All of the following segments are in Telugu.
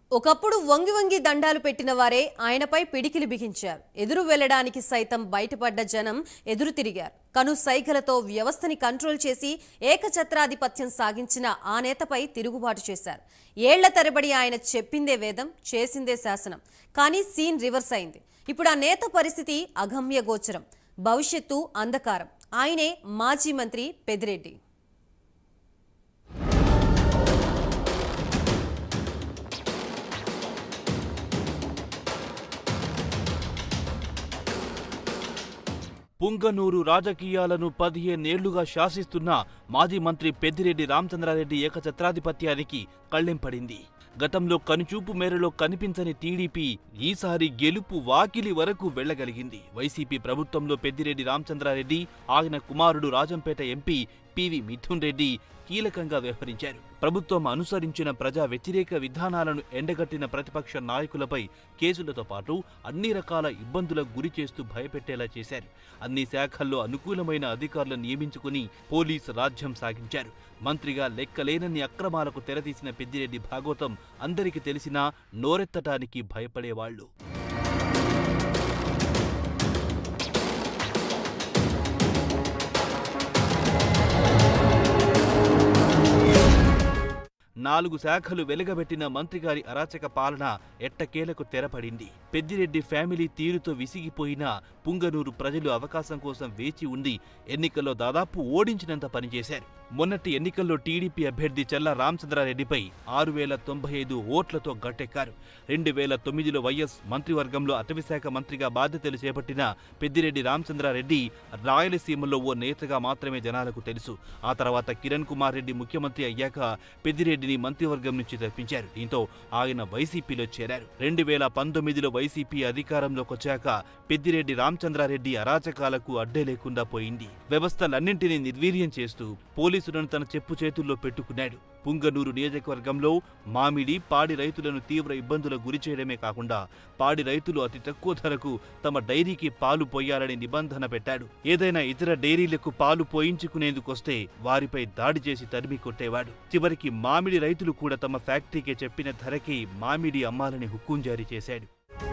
ఒకప్పుడు వంగి వంగి దండాలు పెట్టిన వారే ఆయనపై పిడికిలి బిగించారు ఎదురు వెళ్లడానికి సైతం బయటపడ్డ జనం ఎదురు తిరిగారు కను సైగలతో వ్యవస్థని కంట్రోల్ చేసి ఏకఛత్రాధిపత్యం సాగించిన ఆ నేతపై తిరుగుబాటు చేశారు ఏళ్ల తరబడి ఆయన చెప్పిందే వేదం చేసిందే శాసనం కానీ సీన్ రివర్స్ అయింది ఇప్పుడు ఆ నేత పరిస్థితి అగమ్య గోచరం భవిష్యత్తు అంధకారం ఆయనే మాజీ మంత్రి పెదిరెడ్డి పుంగనూరు రాజకీయాలను పదిహేనేళ్లుగా శాసిస్తున్న మాజీ మంత్రి పెద్దిరెడ్డి రామచంద్రారెడ్డి ఏకఛత్రాధిపత్యానికి కళ్ళెంపడింది గతంలో కనుచూపు మేరలో కనిపించని టీడీపీ ఈసారి గెలుపు వాకిలి వరకు వెళ్లగలిగింది వైసీపీ ప్రభుత్వంలో పెద్దిరెడ్డి రామచంద్రారెడ్డి ఆయన కుమారుడు రాజంపేట ఎంపీ పివి మిథున్ రెడ్డి కీలకంగా వ్యవహరించారు ప్రభుత్వం అనుసరించిన ప్రజా వ్యతిరేక విధానాలను ఎండగట్టిన ప్రతిపక్ష నాయకులపై కేసులతో పాటు అన్ని రకాల ఇబ్బందులకు గురి చేస్తూ భయపెట్టేలా చేశారు అన్ని శాఖల్లో అనుకూలమైన అధికారులను నియమించుకుని పోలీసు రాజ్యం సాగించారు మంత్రిగా లెక్కలేనన్ని అక్రమాలకు తెరతీసిన పెద్దిరెడ్డి భాగవతం అందరికీ తెలిసినా నోరెత్తటానికి భయపడేవాళ్లు నాలుగు శాఖలు వెలుగబెట్టిన మంత్రిగారి అరాచక పాలన ఎట్టకేలకు తెరపడింది పెద్దిరెడ్డి ఫ్యామిలీ తీరుతో విసిగిపోయిన పుంగనూరు ప్రజలు అవకాశం కోసం వేచి ఉండి ఎన్నికల్లో దాదాపు ఓడించినంత పనిచేశారు మొన్నటి ఎన్నికల్లో టీడీపీ అభ్యర్థి చల్లా రామచంద్రారెడ్డిపై ఆరు వేల తొంభై ఐదు ఓట్లతో గట్టెక్కారు రెండు వేల తొమ్మిదిలో వైఎస్ మంత్రివర్గంలో అటవీశాఖ మంత్రిగా బాధ్యతలు చేపట్టిన పెద్దిరెడ్డి రామచంద్రారెడ్డి రాయలసీమలో ఓ నేతగా మాత్రమే జనాలకు తెలుసు ఆ తర్వాత కిరణ్ కుమార్ రెడ్డి ముఖ్యమంత్రి అయ్యాక పెద్దిరెడ్డిని మంత్రివర్గం నుంచి తప్పించారు దీంతో ఆయన వైసీపీలో చేరారు రెండు వేల పంతొమ్మిదిలో వైసీపీ అధికారంలోకి వచ్చాక పెద్దిరెడ్డి రామచంద్రారెడ్డి అరాచకాలకు అడ్డే లేకుండా పోయింది వ్యవస్థలన్నింటినీ నిర్వీర్యం చేస్తూ పోలీసులను తన చెప్పు చేతుల్లో పెట్టుకున్నాడు పుంగనూరు నియోజకవర్గంలో మామిడి పాడి రైతులను తీవ్ర ఇబ్బందులకు గురి చేయడమే కాకుండా పాడి రైతులు అతి తక్కువ ధరకు తమ డైరీకి పాలు పోయాలని నిబంధన పెట్టాడు ఏదైనా ఇతర డైరీలకు పాలు పోయించుకునేందుకొస్తే వారిపై దాడి చేసి తరిమి కొట్టేవాడు చివరికి మామిడి రైతులు కూడా తమ ఫ్యాక్టరీకి చెప్పిన ధరకి మామిడి అమ్మాలని హుక్కుం జారీ చేశాడు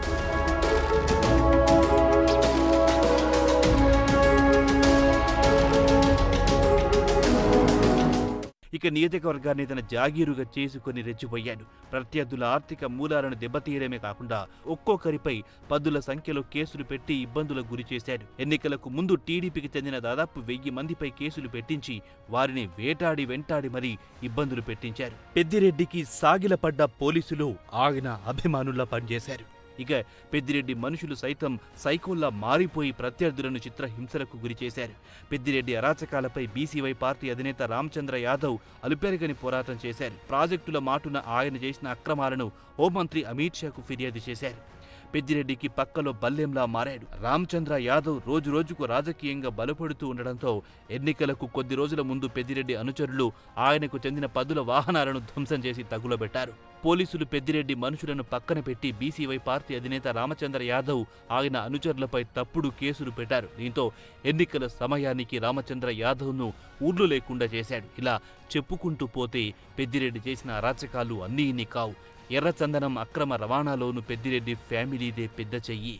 ఇక నియోజకవర్గాన్ని తన జాగీరుగా చేసుకుని రెచ్చిపోయాడు ప్రత్యర్థుల ఆర్థిక మూలాలను దెబ్బతీయడమే కాకుండా ఒక్కొక్కరిపై పదుల సంఖ్యలో కేసులు పెట్టి ఇబ్బందులకు గురి చేశాడు ఎన్నికలకు ముందు టీడీపీకి చెందిన దాదాపు వెయ్యి మందిపై కేసులు పెట్టించి వారిని వేటాడి వెంటాడి మరీ ఇబ్బందులు పెట్టించారు పెద్దిరెడ్డికి సాగిలపడ్డ పోలీసులు ఆయన అభిమానుల్లా పనిచేశారు ఇక పెద్దిరెడ్డి మనుషులు సైతం సైకోల్లా మారిపోయి ప్రత్యర్థులను చిత్రహింసలకు గురిచేశారు పెద్దిరెడ్డి అరాచకాలపై బీసీవై పార్టీ అధినేత రామచంద్ర యాదవ్ అలుపెరగని పోరాటం చేశారు ప్రాజెక్టుల మాటున ఆయన చేసిన అక్రమాలను హోంమంత్రి అమిత్ షాకు ఫిర్యాదు చేశారు పెద్దిరెడ్డికి పక్కలో బల్లెంలా మారాడు రామచంద్ర యాదవ్ రోజు రోజుకు రాజకీయంగా బలపడుతూ ఉండడంతో ఎన్నికలకు కొద్ది రోజుల ముందు పెద్దిరెడ్డి అనుచరులు ఆయనకు చెందిన పదుల వాహనాలను ధ్వంసం చేసి తగులబెట్టారు పోలీసులు పెద్దిరెడ్డి మనుషులను పక్కన పెట్టి బీసీవై పార్టీ అధినేత రామచంద్ర యాదవ్ ఆయన అనుచరులపై తప్పుడు కేసులు పెట్టారు దీంతో ఎన్నికల సమయానికి రామచంద్ర యాదవ్ను ఊర్లు లేకుండా చేశాడు ఇలా చెప్పుకుంటూ పోతే పెద్దిరెడ్డి చేసిన అరాచకాలు అన్నీ ఇన్ని కావు ఎర్రచందనం అక్రమ రవాణాలోను పెద్దిరెడ్డి ఫ్యామిలీదే పెద్ద చెయ్యి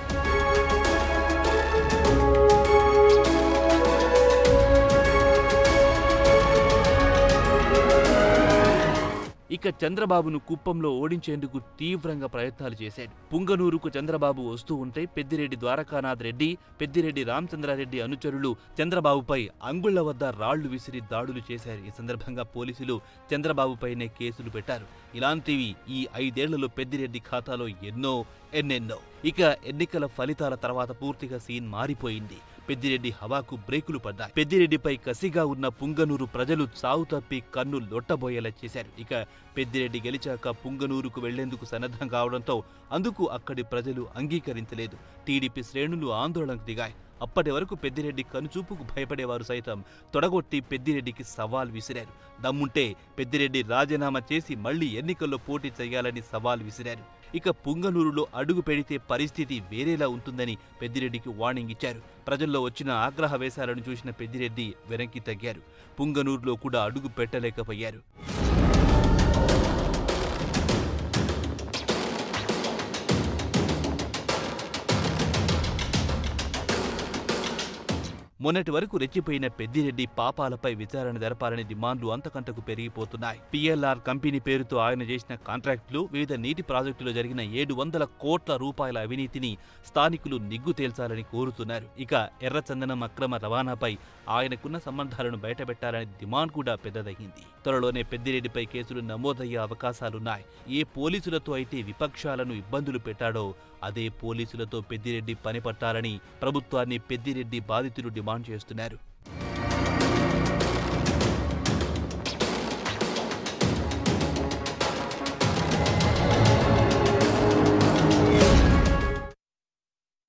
ఇక చంద్రబాబును కుప్పంలో ఓడించేందుకు తీవ్రంగా ప్రయత్నాలు చేశాడు పుంగనూరుకు చంద్రబాబు వస్తూ ఉంటే పెద్దిరెడ్డి ద్వారకానాథ్ రెడ్డి పెద్దిరెడ్డి రామచంద్రారెడ్డి అనుచరులు చంద్రబాబుపై అంగుళ్ల వద్ద రాళ్లు విసిరి దాడులు చేశారు ఈ సందర్భంగా పోలీసులు చంద్రబాబుపైనే కేసులు పెట్టారు ఇలాంటివి ఈ ఐదేళ్లలో పెద్దిరెడ్డి ఖాతాలో ఎన్నో ఎన్నెన్నో ఇక ఎన్నికల ఫలితాల తర్వాత పూర్తిగా సీన్ మారిపోయింది పెద్దిరెడ్డి హవాకు బ్రేకులు పడ్డాయి పెద్దిరెడ్డిపై కసిగా ఉన్న పుంగనూరు ప్రజలు చావు తప్పి కన్ను లొట్టబోయేలా చేశారు ఇక పెద్దిరెడ్డి గెలిచాక పుంగనూరుకు వెళ్లేందుకు సన్నద్ధం కావడంతో అందుకు అక్కడి ప్రజలు అంగీకరించలేదు టీడీపీ శ్రేణులు ఆందోళనకు దిగాయి అప్పటి వరకు పెద్దిరెడ్డి కనుచూపుకు భయపడేవారు సైతం తొడగొట్టి పెద్దిరెడ్డికి సవాల్ విసిరారు దమ్ముంటే పెద్దిరెడ్డి రాజీనామా చేసి మళ్లీ ఎన్నికల్లో పోటీ చేయాలని సవాల్ విసిరారు ఇక పుంగనూరులో అడుగు పెడితే పరిస్థితి వేరేలా ఉంటుందని పెద్దిరెడ్డికి వార్నింగ్ ఇచ్చారు ప్రజల్లో వచ్చిన ఆగ్రహ వేశాలను చూసిన పెద్దిరెడ్డి వెనక్కి తగ్గారు పుంగనూరులో కూడా అడుగు పెట్టలేకపోయారు మొన్నటి వరకు రెచ్చిపోయిన పెద్దిరెడ్డి పాపాలపై విచారణ జరపాలని డిమాండ్లు అంతకంతకు పెరిగిపోతున్నాయి పిఎల్ఆర్ కంపెనీ పేరుతో ఆయన చేసిన కాంట్రాక్టులు వివిధ నీటి ప్రాజెక్టులో జరిగిన ఏడు వందల కోట్ల రూపాయల అవినీతిని స్థానికులు నిగ్గు తేల్చాలని కోరుతున్నారు ఇక ఎర్రచందనం అక్రమ రవాణాపై ఆయనకున్న సంబంధాలను బయటపెట్టాలనే డిమాండ్ కూడా పెద్దదయ్యింది త్వరలోనే పెద్దిరెడ్డిపై కేసులు నమోదయ్యే అవకాశాలున్నాయి ఏ పోలీసులతో అయితే విపక్షాలను ఇబ్బందులు పెట్టాడో అదే పోలీసులతో పెద్దిరెడ్డి పనిపట్టాలని ప్రభుత్వాన్ని పెద్దిరెడ్డి బాధితులు డిమాండ్ చేస్తున్నారు